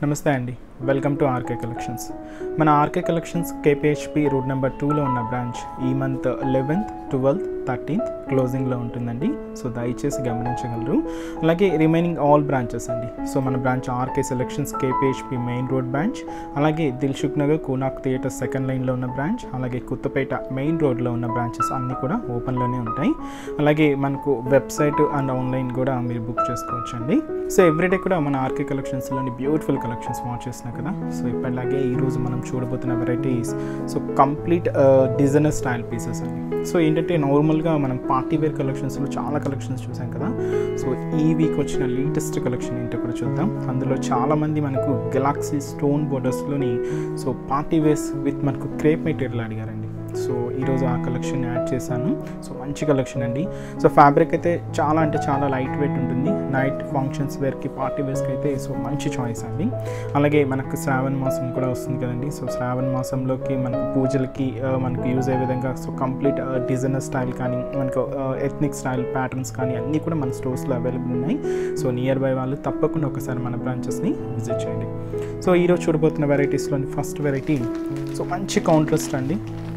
నమస్తే అండి welcome to RK collections మన RK collections KPHP road number టూలో ఉన్న బ్రాంచ్ ఈ మంత్ లెవెన్త్ ట్వెల్త్ థర్టీన్త్ క్లోజింగ్లో ఉంటుందండి సో దయచేసి గమనించగలరు అలాగే రిమైనింగ్ ఆల్ బ్రాంచెస్ అండి సో మన branch RK selections KPHP main road branch అలాగే దిల్సుఖ్ నగర్ కూనాక్ థియేటర్ సెకండ్ లైన్లో ఉన్న బ్రాంచ్ అలాగే కొత్తపేట మెయిన్ రోడ్లో ఉన్న బ్రాంచెస్ అన్నీ కూడా ఓపెన్లోనే ఉంటాయి అలాగే మనకు వెబ్సైట్ అండ్ ఆన్లైన్ కూడా మీరు బుక్ చేసుకోవచ్చండి సో ఎవ్రీడే కూడా మన ఆర్కే కలెక్షన్స్లోని బ్యూటిఫుల్ కలెక్షన్స్ వాచ్ చేస్తున్నాం కదా సో ఇప్పటిలాగే ఈరోజు మనం చూడబోతున్న varieties so complete designer style pieces అండి సో ఏంటంటే నార్మల్గా మనం పార్టీ వేర్ కలెక్షన్స్లో చాలా కలెక్షన్స్ చూసాం కదా సో ఈ వీక్ వచ్చిన లేటెస్ట్ కలెక్షన్ ఏంటో కూడా చూద్దాం అందులో చాలామంది మనకు గెలాక్సీ స్టోన్ బోర్డర్స్లోని సో పార్టీ వేర్స్ విత్ మనకు క్రేప్ మెటీరియల్ అడిగారండి సో ఈరోజు ఆ కలెక్షన్ యాడ్ చేశాను సో మంచి కలెక్షన్ అండి సో ఫ్యాబ్రిక్ అయితే చాలా అంటే చాలా లైట్ వెయిట్ ఉంటుంది నైట్ ఫంక్షన్స్ వేర్కి పార్టీ వేర్స్కి అయితే సో మంచి చాయిస్ అండి అలాగే మనకు శ్రావణ మాసం కూడా వస్తుంది కదండి సో శ్రావణ మాసంలోకి మనకు పూజలకి ఆ, మనకు యూజ్ అయ్యే విధంగా సో కంప్లీట్ డిజైనర్ స్టైల్ కానీ మనకు ఎథ్నిక్ స్టైల్ ప్యాటర్న్స్ కానీ అన్నీ కూడా మన స్టోర్స్లో అవైలబుల్ ఉన్నాయి సో నియర్ బై వాళ్ళు తప్పకుండా ఒకసారి మన బ్రాంచెస్ని విజిట్ చేయండి సో ఈరోజు చూడబోతున్న వెరైటీస్లోని ఫస్ట్ వెరైటీ సో మంచి కాంట్రాస్ట్ అండి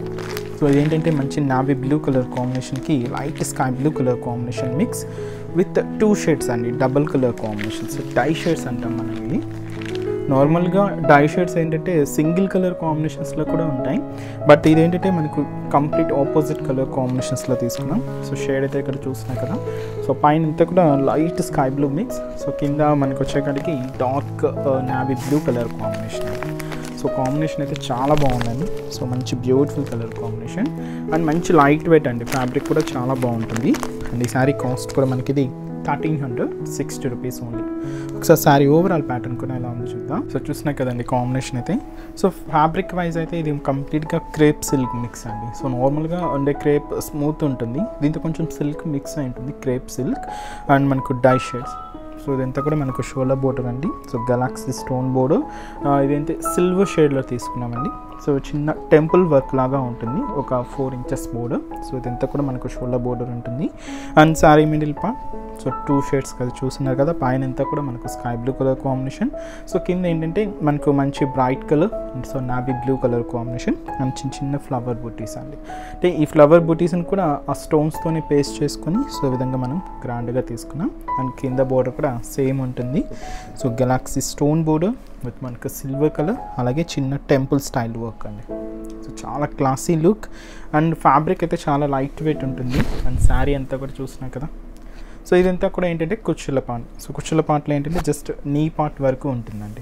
సో ఇదేంటంటే మంచి నావీ బ్లూ కలర్ కాంబినేషన్కి light sky blue colour combination mix with two shades అండి double colour combinations dye shades అంటాం మనం ఇవి నార్మల్గా డై షేడ్స్ ఏంటంటే సింగిల్ కలర్ కాంబినేషన్స్లో కూడా ఉంటాయి బట్ ఇదేంటంటే మనకు కంప్లీట్ ఆపోజిట్ కలర్ కాంబినేషన్స్లో తీసుకున్నాం సో షేడ్ అయితే ఇక్కడ చూస్తున్నాం కదా సో పైన ఇంత కూడా light sky blue mix so కింద మనకు వచ్చేకాడికి dark navy blue colour combination so combination అయితే చాలా బాగుందండి సో మంచి బ్యూటిఫుల్ కలర్ కాంబినేషన్ అండ్ మంచి లైట్ వెయిట్ అండి ఫ్యాబ్రిక్ కూడా చాలా బాగుంటుంది అండ్ ఈ శారీ కాస్ట్ కూడా మనకి ఇది thirteen hundred sixty rupees only ఒకసారి శారీ ఓవరాల్ ప్యాటర్న్ కూడా ఎలా ఉందో చూద్దాం సో చూసినాయి కదండి కాంబినేషన్ అయితే సో ఫ్యాబ్రిక్ వైజ్ అయితే ఇది కంప్లీట్గా క్రేప్ సిల్క్ మిక్స్ అండి సో నార్మల్గా ఉండే క్రేప్ స్మూత్ ఉంటుంది దీంతో కొంచెం సిల్క్ మిక్స్ అయి ఉంటుంది క్రేప్ సిల్క్ అండ్ మనకు డై షేడ్స్ సో ఇదంతా కూడా మనకు షోలా బోర్డర్ అండి సో గెలాక్సీ స్టోన్ బోర్డు ఇదైతే సిల్వర్ షేడ్లో తీసుకున్నామండి సో చిన్న టెంపుల్ వర్క్ లాగా ఉంటుంది ఒక ఫోర్ ఇంచెస్ బోర్డర్ సో ఇదంతా కూడా మనకు షోల్డర్ బోర్డర్ ఉంటుంది and sari middle part so two shades కదా చూస్తున్నారు కదా పైన అంతా కూడా మనకు sky blue colour combination so కింద ఏంటంటే మనకు మంచి bright colour so navy blue colour combination and చిన్న చిన్న ఫ్లవర్ బుటీస్ అండి అంటే ఈ ఫ్లవర్ బుటీస్ని కూడా ఆ స్టోన్స్తోనే పేస్ట్ చేసుకొని సో ఈ విధంగా మనం గ్రాండ్గా తీసుకున్నాం అండ్ కింద బోర్డర్ కూడా సేమ్ ఉంటుంది so galaxy stone border with మనకు సిల్వర్ కలర్ అలాగే చిన్న టెంపుల్ స్టైల్ వర్క్ అండి సో చాలా క్లాసీ లుక్ అండ్ ఫ్యాబ్రిక్ అయితే చాలా లైట్ వెయిట్ ఉంటుంది అండ్ శారీ అంతా కూడా చూసినా కదా సో ఇదంతా కూడా ఏంటంటే కుచ్చుల పార్ట్ సో కుచ్చుల పార్ట్లో ఏంటంటే జస్ట్ నీ పార్ట్ వరకు ఉంటుందండి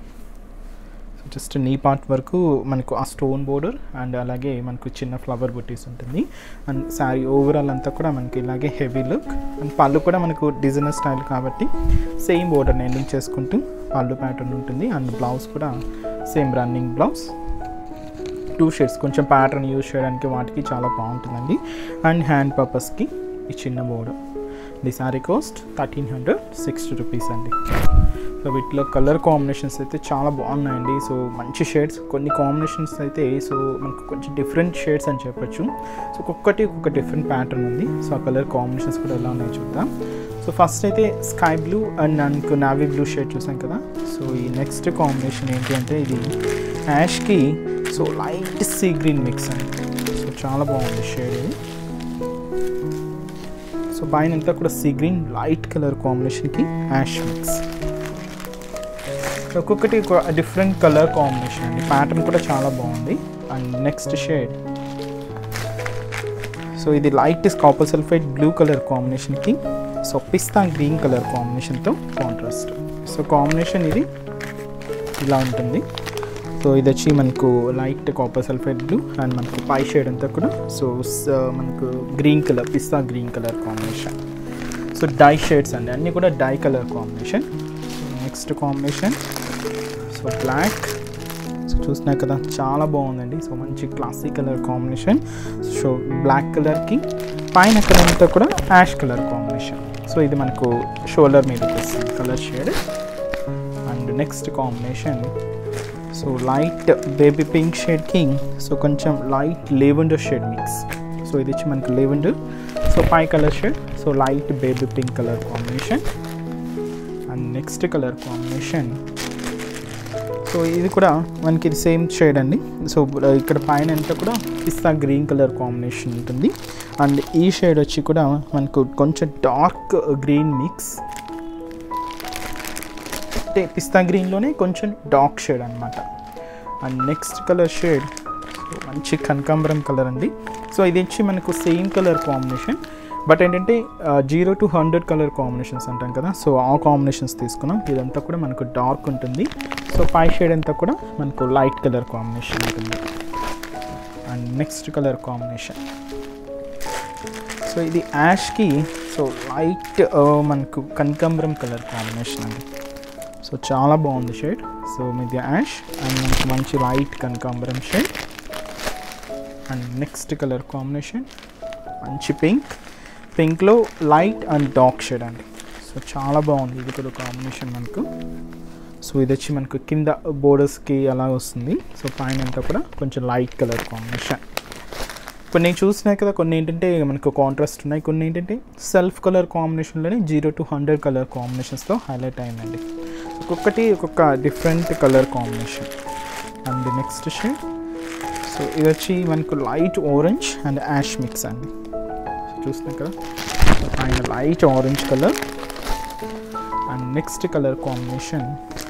సో జస్ట్ నీ పార్ట్ వరకు మనకు ఆ స్టోన్ బోర్డర్ అండ్ అలాగే మనకు చిన్న ఫ్లవర్ బుటీస్ ఉంటుంది అండ్ శారీ ఓవరాల్ అంతా కూడా మనకి ఇలాగే హెవీ లుక్ అండ్ పళ్ళు కూడా మనకు డిజైనర్ స్టైల్ కాబట్టి సేమ్ బోర్డర్ ఎండింగ్ చేసుకుంటూ పళ్ళు ప్యాటర్న్ ఉంటుంది అండ్ బ్లౌజ్ కూడా same running blouse two shades కొంచెం ప్యాటర్న్ యూజ్ చేయడానికి వాటికి చాలా బాగుంటుందండి అండ్ హ్యాండ్ పర్పస్కి ఈ చిన్న border the sari cost thirteen hundred sixty rupees అండి సో వీటిలో కలర్ కాంబినేషన్స్ అయితే చాలా బాగున్నాయండి సో మంచి షేడ్స్ కొన్ని కాంబినేషన్స్ అయితే సో మనకు కొంచెం డిఫరెంట్ షేడ్స్ అని చెప్పొచ్చు సో ఒక్కొక్కటి ఒక్కొక్క డిఫరెంట్ ప్యాటర్న్ ఉంది సో ఆ కలర్ కాంబినేషన్స్ కూడా ఎలా ఉన్నాయో చూద్దాం సో ఫస్ట్ అయితే స్కై బ్లూ అండ్ నాకు నావీ బ్లూ షేడ్ చూసాం కదా సో ఈ నెక్స్ట్ కాంబినేషన్ ఏంటి అంటే ఇది యాష్కి so light sea green mix అండి సో చాలా బాగుంది షేడ్ ఇది సో పైన అంతా కూడా సీ గ్రీన్ లైట్ కలర్ కాంబినేషన్కి యాష్ మిక్స్ ఒక్కొక్కటి డిఫరెంట్ కలర్ కాంబినేషన్ అండి ప్యాటర్న్ కూడా చాలా బాగుంది అండ్ నెక్స్ట్ షేడ్ సో ఇది light copper sulphide blue colour కాంబినేషన్కి సో పిస్తా గ్రీన్ కలర్ కాంబినేషన్తో కాంట్రాస్ట్ సో కాంబినేషన్ ఇది ఇలా ఉంటుంది సో ఇది వచ్చి మనకు light copper sulphide blue and మనకు పై షేడ్ అంతా కూడా సో మనకు green colour pista green colour combination so dye shades అండి అన్నీ కూడా dye colour combination next combination so black so చూసినా కదా చాలా బాగుందండి సో మంచి classic colour combination so black కలర్కి పైన కలర్ అంతా కూడా యాష్ కలర్ కాంబినేషన్ సో ఇది మనకు షోల్డర్ మీదకి వస్తుంది colour shade and next combination so light baby pink షేడ్కి సో కొంచెం light lavender shade mix so ఇది వచ్చి మనకు లెవెండర్ సో పై colour shade so light baby pink colour combination and next colour combination so ఇది కూడా మనకి ఇది సేమ్ షేడ్ అండి సో ఇక్కడ పైన అంతా కూడా పిస్తా గ్రీన్ కలర్ కాంబినేషన్ ఉంటుంది అండ్ ఈ షేడ్ వచ్చి కూడా మనకు కొంచెం డార్క్ గ్రీన్ మిక్స్ అంటే పిస్తా గ్రీన్లోనే కొంచెం డార్క్ షేడ్ అనమాట and next colour shade so మంచి కనకాంబరం కలర్ అండి సో ఇది వచ్చి మనకు సేమ్ కలర్ కాంబినేషన్ బట్ ఏంటంటే zero to hundred colour combinations అంటాం కదా సో ఆ కాంబినేషన్స్ తీసుకున్నాం ఇదంతా కూడా మనకు డార్క్ ఉంటుంది సో పై షేడ్ అంతా కూడా మనకు లైట్ కలర్ కాంబినేషన్ ఉంటుంది and next colour combination so ఇది యాష్కి సో లైట్ మనకు కనకాంబరం కలర్ కాంబినేషన్ అండి సో చాలా బాగుంది షేడ్ సో మీది యాష్ అండ్ మనకి మంచి లైట్ కనకాంబరం shade and next colour combination మంచి పింక్ పింక్లో లైట్ అండ్ డార్క్ షేడ్ అండి సో చాలా బాగుంది ఇది కూడా కాంబినేషన్ మనకు సో ఇది వచ్చి మనకు కింద బోర్డర్స్కి అలా వస్తుంది సో పైన అంతా కూడా కొంచెం లైట్ కలర్ కాంబినేషన్ ఇప్పుడు నేను చూసినాయి కదా కొన్ని ఏంటంటే మనకు కాంట్రాస్ట్ ఉన్నాయి కొన్ని ఏంటంటే సెల్ఫ్ కలర్ కాంబినేషన్లోనే జీరో టు హండ్రెడ్ కలర్ కాంబినేషన్స్తో హైలైట్ అయిందండి ఒక్కొక్కటి ఒక్కొక్క different colour combination and next shade so ఇది వచ్చి మనకు light orange and ash mix అండి చూస్తున్నాం కదా పైన light orange colour and next colour combination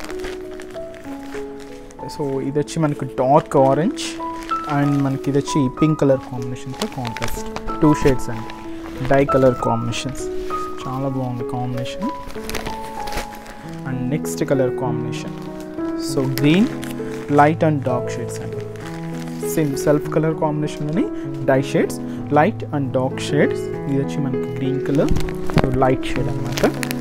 so ఇది వచ్చి మనకు డార్క్ ఆరెంజ్ అండ్ మనకి ఇది వచ్చి పింక్ కలర్ కాంబినేషన్తో కాంట్రాస్ట్ టూ షేడ్స్ అండి డై కలర్ కాంబినేషన్స్ చాలా బాగుంది combination and next colour combination so green light and dark shades అండి సేమ్ సెల్ఫ్ కలర్ కాంబినేషన్లోని dye shades light and dark shades ఇది వచ్చి మనకి green colour so light shade అనమాట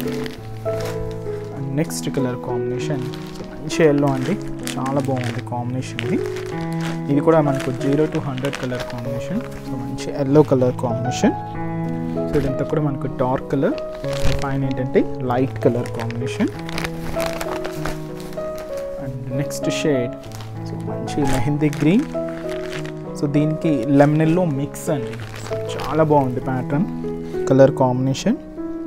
and next colour combination మంచి yellow అండి చాలా బాగుంది కాంబినేషన్ ఇది ఇది కూడా మనకు zero to hundred colour combination so మంచి ఎల్లో కలర్ కాంబినేషన్ సో ఇదంతా కూడా మనకు డార్క్ కలర్ పైన ఏంటంటే light colour combination and next shade so మంచి మెహందీ గ్రీన్ సో దీనికి లెమనెల్లో మిక్స్ అండి చాలా బాగుంది pattern colour combination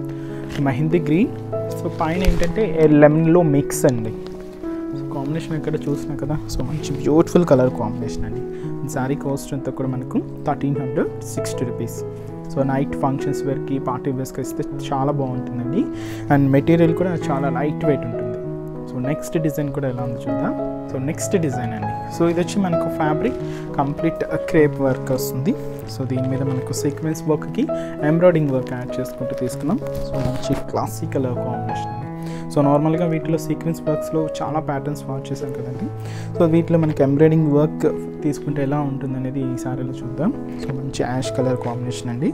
mehndi green so పైన ఏంటంటే లెమన్లో మిక్స్ అండి సో కాంబినేషన్ ఎక్కడ చూసినా కదా సో మంచి బ్యూటిఫుల్ కలర్ కాంబినేషన్ అండి శారీ కాస్ట్ అంతా కూడా మనకు thirteen hundred sixty rupees so night functions వేర్కి పార్టీ వేర్స్కి ఇస్తే చాలా బాగుంటుందండి అండ్ మెటీరియల్ కూడా చాలా లైట్ వెయిట్ ఉంటుంది సో నెక్స్ట్ డిజైన్ కూడా ఎలా ఉందో చూద్దాం సో నెక్స్ట్ డిజైన్ అండి సో ఇది వచ్చి మనకు ఫ్యాబ్రిక్ కంప్లీట్ క్రేప్ వర్క్ వస్తుంది సో దీని మీద మనకు సీక్వెన్స్ వర్క్కి ఎంబ్రాయిడింగ్ వర్క్ యాడ్ చేసుకుంటూ తీసుకున్నాం సో మంచి క్లాసిక్ కలర్ కాంబినేషన్ అండి సో నార్మల్గా వీటిలో సీక్వెన్స్ వర్క్స్లో చాలా ప్యాటర్న్స్ వాచ్ చేశాం కదండి సో వీటిలో మనకి ఎంబ్రాయిడింగ్ వర్క్ తీసుకుంటే ఎలా ఉంటుంది అనేది ఈ సారీలో చూద్దాం సో మంచి యాష్ కలర్ కాంబినేషన్ అండి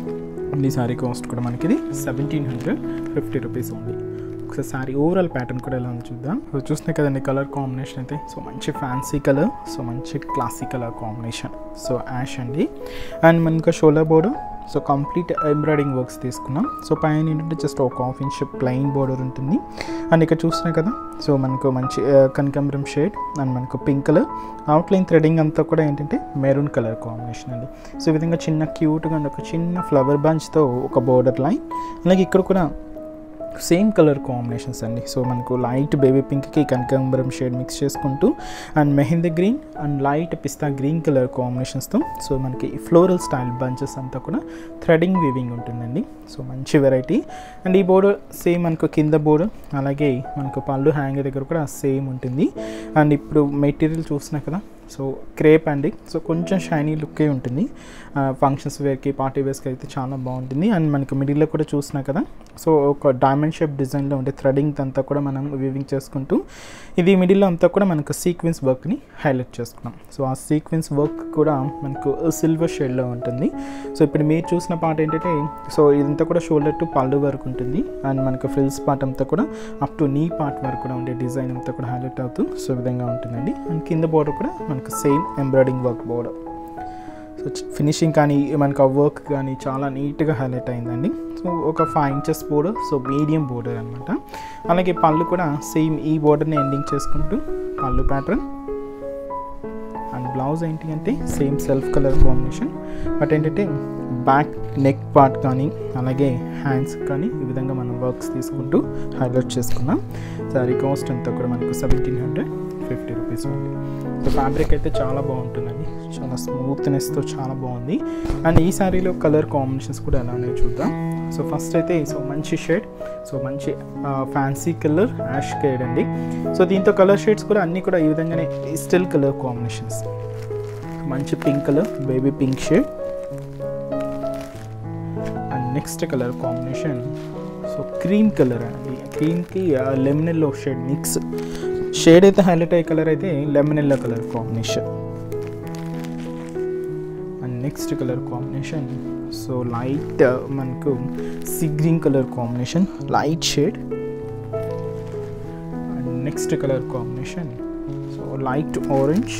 ఈ సారీ కాస్ట్ కూడా మనకి ఇది సెవెంటీన్ హండ్రెడ్ ఫిఫ్టీ రూపీస్ ఉంది ఒకసారి సారీ ఓవరాల్ ప్యాటర్న్ కూడా ఎలా ఉందో చూద్దాం సో చూస్తున్నాయి కదండి కలర్ కాంబినేషన్ అయితే సో మంచి ఫ్యాన్సీ కలర్ సో మంచి classic colour combination so ash అండి అండ్ మనకు shoulder border so complete embroidering works తీసుకున్నాం సో పైన ఏంటంటే జస్ట్ ఒక హాఫ్ ఇంచ్ ప్లెయిన్ బోర్డర్ ఉంటుంది అండ్ ఇక్కడ చూస్తున్నాయి కదా సో మనకు మంచి కనకాంబరం షేడ్ అండ్ మనకు పింక్ కలర్ అవుట్లైన్ థ్రెడింగ్ అంతా కూడా ఏంటంటే మెరూన్ కలర్ కాంబినేషన్ అండి సో ఈ విధంగా చిన్న క్యూట్గా ఒక చిన్న ఫ్లవర్ బంచ్తో ఒక బోర్డర్ లైన్ అలాగే ఇక్కడ కూడా సేమ్ కలర్ కాంబినేషన్స్ అండి సో మనకు లైట్ బేబీ పింక్కి కనకాంబరం షేడ్ మిక్స్ చేసుకుంటూ and mehndi green and light pista green colour కాంబినేషన్స్తో సో మనకి ఫ్లోరల్ స్టైల్ బంచెస్ అంతా కూడా థ్రెడింగ్ వీవింగ్ ఉంటుందండి సో మంచి వెరైటీ అండ్ ఈ బోర్డర్ సేమ్ మనకు కింద బోర్డర్ అలాగే మనకు పళ్ళు హ్యాంగర్ దగ్గర కూడా సేమ్ ఉంటుంది అండ్ ఇప్పుడు మెటీరియల్ చూసినా కదా సో క్రేప్ అండి సో కొంచెం షైనీ లుక్కే ఉంటుంది ఫంక్షన్స్ వేర్కి పార్టీ వేర్స్కి అయితే చాలా బాగుంటుంది అండ్ మనకి మిడిల్లో కూడా చూసినా కదా సో ఒక డైమండ్ షేప్ డిజైన్లో ఉండే థ్రెడింగ్ అంతా కూడా మనం వీవింగ్ చేసుకుంటూ ఇది మిడిల్లో అంతా కూడా మనకు సీక్వెన్స్ వర్క్ని హైలైట్ చేసుకున్నాం సో ఆ సీక్వెన్స్ వర్క్ కూడా మనకు సిల్వర్ షేడ్లో ఉంటుంది సో ఇప్పుడు మీరు చూసిన పార్ట్ ఏంటంటే సో ఇదంతా కూడా షోల్డర్ టు పళ్ళు వరకు ఉంటుంది అండ్ మనకు ఫ్రిల్స్ పార్ట్ అంతా కూడా అప్ టు నీ పార్ట్ వరకు కూడా ఉండే డిజైన్ అంతా కూడా హైలైట్ అవుతూ సో ఈ విధంగా ఉంటుందండి అండ్ కింద బోర్డర్ కూడా మనకు same embroidering work border so finishing కానీ మనకు ఆ వర్క్ కానీ చాలా నీట్గా హైలైట్ అయిందండి సో ఒక five inches border so medium border అనమాట అలాగే పళ్ళు కూడా సేమ్ ఈ బోర్డర్ని ఎండింగ్ చేసుకుంటూ పళ్ళు ప్యాటర్న్ అండ్ బ్లౌజ్ ఏంటి అంటే same self colour combination but ఏంటంటే బ్యాక్ నెక్ పార్ట్ కానీ అలాగే హ్యాండ్స్ కానీ ఈ విధంగా మనం వర్క్స్ తీసుకుంటూ హైలైట్ చేసుకున్నాం సారీ కాస్ట్ అంతా కూడా మనకు సెవెంటీన్ హండ్రెడ్ ఫిఫ్టీ రూపీస్ ఉంది సో ఫ్యాబ్రిక్ అయితే చాలా బాగుంటుందండి చాలా స్మూత్నెస్తో చాలా బాగుంది అండ్ ఈ శారీలో కలర్ కాంబినేషన్స్ కూడా ఎలా ఉన్నాయో చూద్దాం సో ఫస్ట్ అయితే సో మంచి షేడ్ సో మంచి ఫ్యాన్సీ కలర్ యాష్ షేడ్ అండి సో దీంతో కలర్ షేడ్స్ కూడా అన్నీ కూడా ఈ విధంగానే స్టిల్ కలర్ కాంబినేషన్స్ మంచి pink colour baby pink shade and next colour combination so cream colour అండి క్రీమ్కి lemon yellow shade mix shade అయితే హైలైట్ అయ్యే కలర్ అయితే lemon yellow colour combination and next colour combination so light మనకు sea green colour combination light shade and next colour combination so light orange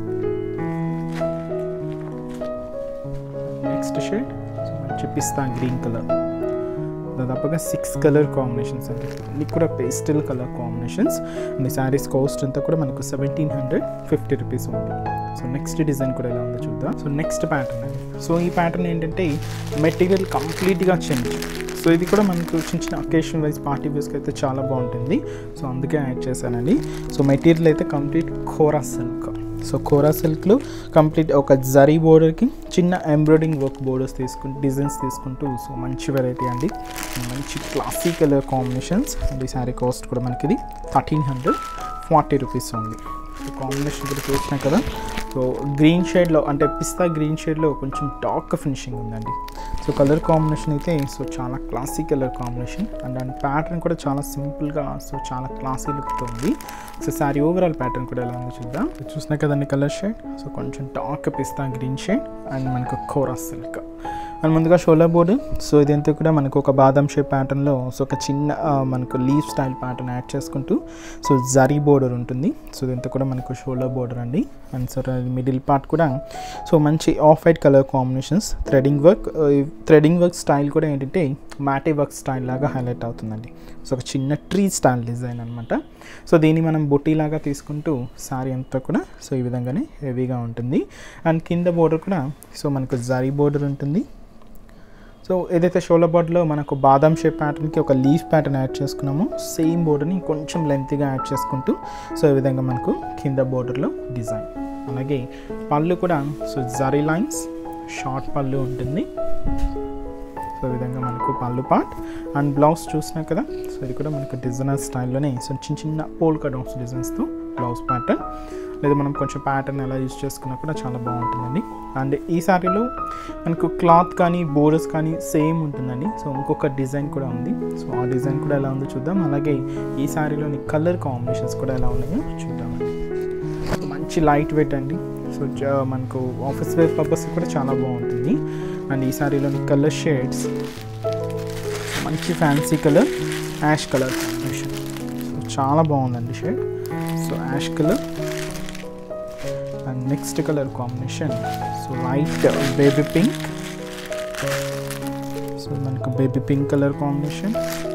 next shade so మంచి pista green colour దాదాపుగా six colour combinations అండి అన్ని కూడా pastel colour combinations and saris cost అంతా కూడా మనకు seventeen hundred fifty rupees ఉంది సో నెక్స్ట్ డిజైన్ కూడా ఎలా ఉందో చూద్దాం సో నెక్స్ట్ ప్యాటర్న్ అండి సో ఈ ప్యాటర్న్ ఏంటంటే మెటీరియల్ కంప్లీట్గా చేంజ్ సో ఇది కూడా మనకు చిన్న చిన్న అకేషన్ వైజ్ పార్టీ వేస్కి అయితే చాలా బాగుంటుంది సో అందుకే యాడ్ చేశానండి సో మెటీరియల్ అయితే complete kora silk so kora సిల్క్లో కంప్లీట్ ఒక జరీ బోర్డర్కి చిన్న ఎంబ్రాయిడింగ్ వర్క్ బోర్డర్స్ తీసుకుంటూ డిజైన్స్ తీసుకుంటూ సో మంచి వెరైటీ అండి మంచి క్లాసీ కలర్ కాంబినేషన్స్ అండ్ ఈ శారీ కాస్ట్ కూడా మనకి ఇది థర్టీన్ హండ్రెడ్ ఫార్టీ రూపీస్ ఉంది సో కాంబినేషన్ కూడా చూసినా కదా సో గ్రీన్ షేడ్లో అంటే పిస్తా గ్రీన్ షేడ్లో కొంచెం డార్క్ ఫినిషింగ్ ఉందండి సో కలర్ కాంబినేషన్ అయితే సో చాలా క్లాసీ కలర్ కాంబినేషన్ అండ్ దాని ప్యాటర్న్ కూడా చాలా సింపుల్గా సో చాలా క్లాసీ లుక్తో ఉంది సో శారీ ఓవరాల్ ప్యాటర్న్ కూడా ఎలా ఉందో చూద్దాం సో చూసినా కదండి కలర్ షేడ్ సో కొంచెం dark pista green shade and మనకు కోరా సిల్క్ అండ్ ముందుగా షోలా బోర్డు సో ఇదంతా కూడా మనకు ఒక బాదం షేప్ ప్యాటర్న్లో సో ఒక చిన్న ఆ, మనకు లీవ్ స్టైల్ ప్యాటర్న్ యాడ్ చేసుకుంటూ సో జరీ బోర్డర్ ఉంటుంది సో ఇదంతా కూడా మనకు షోలా బోర్డర్ అండి అండ్ సో మిడిల్ పార్ట్ కూడా సో మంచి off white colour combinations threading work threading work style కూడా ఏంటంటే మ్యాటీ వర్క్ స్టైల్ లాగా హైలైట్ అవుతుందండి సో ఒక చిన్న ట్రీ స్టైల్ డిజైన్ అనమాట సో దీన్ని మనం బొట్టి లాగా తీసుకుంటూ శారీ అంతా కూడా సో ఈ విధంగానే హెవీగా ఉంటుంది అండ్ కింద బోర్డర్ కూడా సో మనకు జరీ బోర్డర్ ఉంటుంది సో ఏదైతే షోలా బోర్డ్లో మనకు బాదం షేప్ ప్యాటర్న్కి ఒక లీఫ్ ప్యాటర్న్ యాడ్ చేసుకున్నామో సేమ్ బోర్డర్ని కొంచెం లెంత్గా యాడ్ చేసుకుంటూ సో ఈ విధంగా మనకు కింద బోర్డర్లో డిజైన్ అలాగే పళ్ళు కూడా సో జరీ లైన్స్ షార్ట్ పళ్ళు ఉంటుంది సో ఈ విధంగా మనకు పళ్ళు పార్ట్ అండ్ బ్లౌజ్ చూసినా కదా సో ఇది కూడా మనకు డిజైనర్ స్టైల్లోనే సో చిన్న చిన్న పోల్కా డౌన్స్ డిజైన్స్తో బ్లౌజ్ ప్యాటర్న్ లేదా మనం కొంచెం ప్యాటర్న్ ఎలా యూజ్ చేసుకున్నా కూడా చాలా బాగుంటుందండి అండ్ ఈ శారీలో మనకు క్లాత్ కానీ బోర్డర్స్ కానీ సేమ్ ఉంటుందండి సో ఇంకొక డిజైన్ కూడా ఉంది సో ఆ డిజైన్ కూడా ఎలా ఉందో చూద్దాం అలాగే ఈ శారీలోని కలర్ కాంబినేషన్స్ కూడా ఎలా ఉన్నాయో చూద్దామండి సో మంచి లైట్ వెయిట్ అండి సో జ- మనకు ఆఫీస్ వేర్ పర్పస్ కూడా చాలా బాగుంటుంది అండ్ ఈ శారీలోని కలర్ షేడ్స్ మంచి fancy colour ash colour combination so చాలా బాగుందండి shade so ash colour and next colour combination so light baby pink so మనకు baby pink colour combination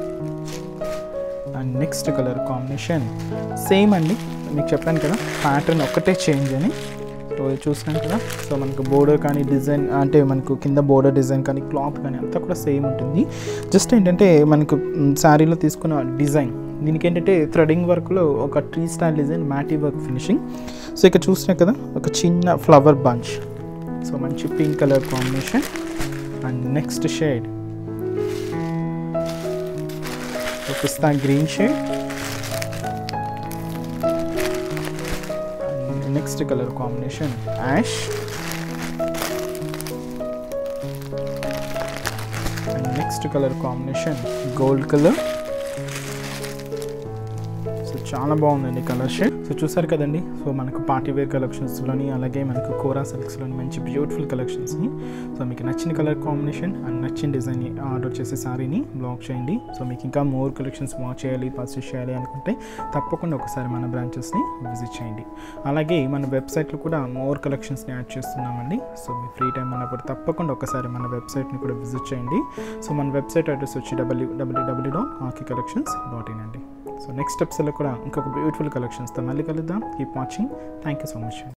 and next colour combination same అండి మీకు చెప్పాను కదా ప్యాటర్న్ ఒక్కటే change అని సో ఇది చూసినాం కదా సో మనకు బోర్డర్ కానీ డిజైన్ అంటే మనకు కింద బోర్డర్ డిజైన్ కానీ క్లాత్ కానీ అంతా కూడా సేమ్ ఉంటుంది జస్ట్ ఏంటంటే మనకు శారీలో తీసుకున్న డిజైన్ దీనికి ఏంటంటే థ్రెడింగ్ వర్క్లో ఒక ట్రీ స్టైల్ డిజైన్ మ్యాటీ వర్క్ ఫినిషింగ్ సో ఇక్కడ చూసినా కదా ఒక చిన్న ఫ్లవర్ బంచ్ సో మంచి pink colour combination and next shade pista green shade next colour combination ash and next colour combination gold colour so చాలా బాగుందండి కలర్ షేడ్ సో చూసారు కదండి సో మనకు పార్టీ వేర్ కలెక్షన్స్లోని అలాగే మనకు కోరా సిల్క్స్లోని మంచి బ్యూటిఫుల్ కలెక్షన్స్ని సో మీకు నచ్చిన కలర్ కాంబినేషన్ అండ్ నచ్చిన డిజైన్ ఆర్డర్ చేసే సారీని బ్లాక్ చేయండి సో మీకు ఇంకా మోర్ కలెక్షన్స్ వాచ్ చేయాలి పర్చేస్ చేయాలి అనుకుంటే తప్పకుండా ఒకసారి మన బ్రాంచెస్ని విజిట్ చేయండి అలాగే మన వెబ్సైట్లో కూడా మోర్ కలెక్షన్స్ని యాడ్ చేస్తున్నామండి సో మీ ఫ్రీ టైం ఉన్నప్పుడు తప్పకుండా ఒకసారి మన వెబ్సైట్ని కూడా విజిట్ చేయండి సో మన వెబ్సైట్ అడ్రస్ వచ్చి డబ్ల్యూ డబ్ల్యూడబ్ల్యూ డాట్ ఆర్కి కలెక్షన్స్ డాట్ ఇన్ అండి సో నెక్స్ట్ స్టెప్స్లో కూడా ఇంకొక బ్యూటిఫుల్ కలెక్షన్స్తో మళ్ళీ కలుద్దాం keep watching thank you so much